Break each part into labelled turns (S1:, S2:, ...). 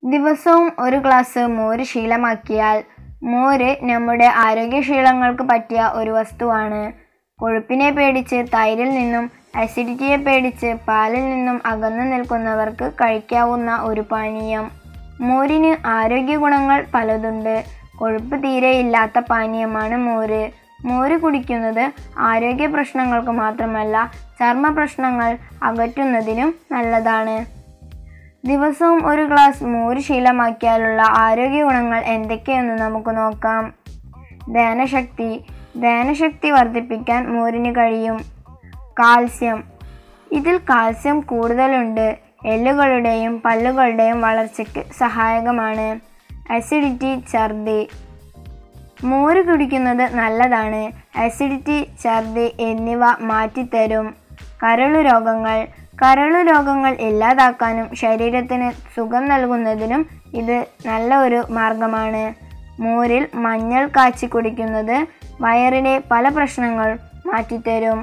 S1: ദിവസവും ഒരു ഗ്ലാസ് മോര് ശീലമാക്കിയാൽ മോര് നമ്മുടെ ആരോഗ്യശീലങ്ങൾക്ക് പറ്റിയ ഒരു വസ്തുവാണ് കൊഴുപ്പിനെ പേടിച്ച് തൈരിൽ നിന്നും അസിഡിറ്റിയെ പേടിച്ച് പാലിൽ നിന്നും അകന്നു നിൽക്കുന്നവർക്ക് കഴിക്കാവുന്ന ഒരു പാനീയം മോരിന് ആരോഗ്യ ഗുണങ്ങൾ പലതുണ്ട് കൊഴുപ്പ് തീരെയില്ലാത്ത പാനീയമാണ് മോര് മോര് കുടിക്കുന്നത് ആരോഗ്യ പ്രശ്നങ്ങൾക്ക് മാത്രമല്ല ചർമ്മ പ്രശ്നങ്ങൾ അകറ്റുന്നതിനും നല്ലതാണ് ദിവസവും ഒരു ഗ്ലാസ് മോര് ശീലമാക്കിയാലുള്ള ആരോഗ്യ ഗുണങ്ങൾ എന്തൊക്കെയെന്ന് നമുക്ക് നോക്കാം ദഹനശക്തി ദഹനശക്തി വർദ്ധിപ്പിക്കാൻ മോരിന് കഴിയും കാൽസ്യം ഇതിൽ കാൽസ്യം കൂടുതലുണ്ട് എല്ലുകളുടെയും പല്ലുകളുടെയും വളർച്ചയ്ക്ക് സഹായകമാണ് അസിഡിറ്റി ഛർദി മോര് കുടിക്കുന്നത് നല്ലതാണ് അസിഡിറ്റി ഛർദി എന്നിവ മാറ്റിത്തരും കരളു രോഗങ്ങൾ കരളു രോഗങ്ങൾ ഇല്ലാതാക്കാനും ശരീരത്തിന് സുഖം നൽകുന്നതിനും ഇത് നല്ല ഒരു മാർഗമാണ് മോരിൽ മഞ്ഞൾ കാച്ചി കുടിക്കുന്നത് വയറിലെ പല പ്രശ്നങ്ങൾ മാറ്റിത്തരും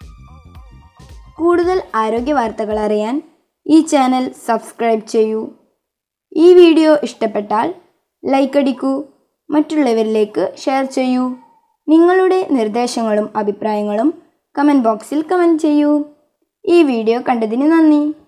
S2: കൂടുതൽ ആരോഗ്യ വാർത്തകൾ അറിയാൻ ഈ ചാനൽ സബ്സ്ക്രൈബ് ചെയ്യൂ ഈ വീഡിയോ ഇഷ്ടപ്പെട്ടാൽ ലൈക്ക് അടിക്കൂ മറ്റുള്ളവരിലേക്ക് ഷെയർ ചെയ്യൂ നിങ്ങളുടെ നിർദ്ദേശങ്ങളും അഭിപ്രായങ്ങളും കമൻറ്റ് ബോക്സിൽ കമൻറ്റ് ചെയ്യൂ ഈ വീഡിയോ കണ്ടതിന് നന്ദി